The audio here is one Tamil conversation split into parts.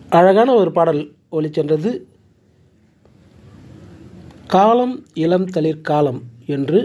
அழகான ஒரு பாடல் ஒலிச்சென்றது காலம் இளம் தளிர் காலம் என்று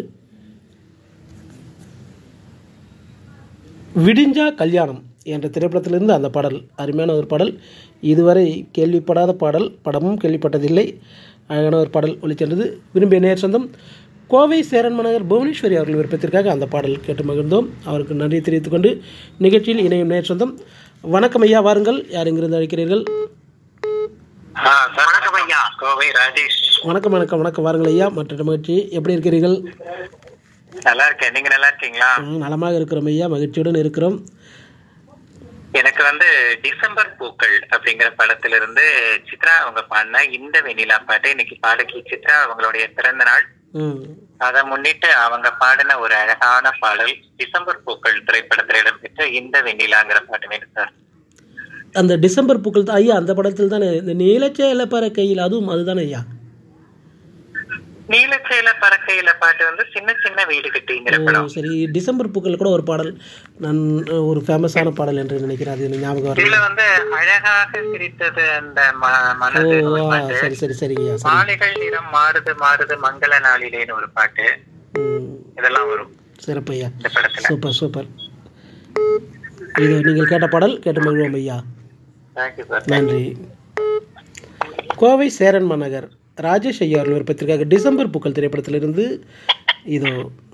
விடிஞ்சா கல்யாணம் என்ற திரைப்படத்திலிருந்து அந்த பாடல் அருமையான ஒரு பாடல் இதுவரை கேள்விப்படாத பாடல் படமும் கேள்விப்பட்டதில்லை அழகான ஒரு பாடல் ஒலிச்சென்றது விரும்பிய நேர் சொந்தம் கோவை சேரன் மனகர் புவனேஸ்வரி அவர்கள் விருப்பத்திற்காக அந்த பாடல் கேட்டு மகிழ்ந்தோம் அவருக்கு நன்றி தெரிவித்துக் கொண்டு நிகழ்ச்சியில் இணையும் நேர் சொந்தம் வணக்கம் ஐயா வாருங்கள் யார் இங்கிருந்து அழைக்கிறீர்கள் ஆ, சார் வணக்கம் ஐயா கோவை ராஜேஷ் வணக்கம் வணக்கம் வணக்கம் வாருங்கள் ஐயா மற்ற மகிழ்ச்சி எப்படி இருக்கிறீர்கள் நல்லா இருக்கேன் நீங்க நல்லா இருக்கீங்களா ஆ, நலமாக இருக்கிறோம் ஐயா மகிழ்ச்சியுடன் இருக்கிறோம் எனக்கு வந்து டிசம்பர் பூக்கள் அப்படிங்கிற படத்துல இருந்து சித்ரா அவங்க பாடின இந்த வெண்ணிலா பாட்டு இன்னைக்கு பாடகி சித்ரா அவங்களுடைய பிறந்த நாள் ம் அதை முன்னிட்டு அவங்க பாடின ஒரு அழகான பாடல் டிசம்பர் பூக்கள் திரைப்படத்தில் இடம்பெற்ற இந்த வெண்ணிலாங்கிற பாட்டு வேணும் சார் அந்த டிசம்பர் பூக்கள் தான் ஐயா அந்த படத்தில் தானே இந்த நீலச்சேல பற கையில் அதுவும் அதுதானே ஐயா நீலச்சேல பறக்கையில பாட்டு வந்து சின்ன சின்ன வீடு கட்டிங்கிற ஓ, படம் சரி டிசம்பர் பூக்கள் கூட ஒரு பாடல் நான் ஒரு ஃபேமஸான பாடல் என்று நினைக்கிறேன் அது எனக்கு ஞாபகம் வரல இதுல வந்து அழகாக சிரித்தது அந்த ம- ஓ மனது ஒரு ஆ, பாட்டு சரி சரி சரிங்க ஐயா சரி மாலைகள் நிறம் மாறுது மாறுது மங்கள நாளிலேன்னு ஒரு பாட்டு ம், இதெல்லாம் வரும் சிறப்பு ஐயா இந்த படத்துல சூப்பர் சூப்பர் இது நீங்கள் கேட்ட பாடல் கேட்டு மகிழ்வோம் ஐயா தேங்க்யூ சார் நன்றி கோவை சேரன் மாநகர் ராஜேஷ் ஐயா அவர்கள் விருப்பத்திற்காக டிசம்பர் பூக்கள் திரைப்படத்திலிருந்து இதோ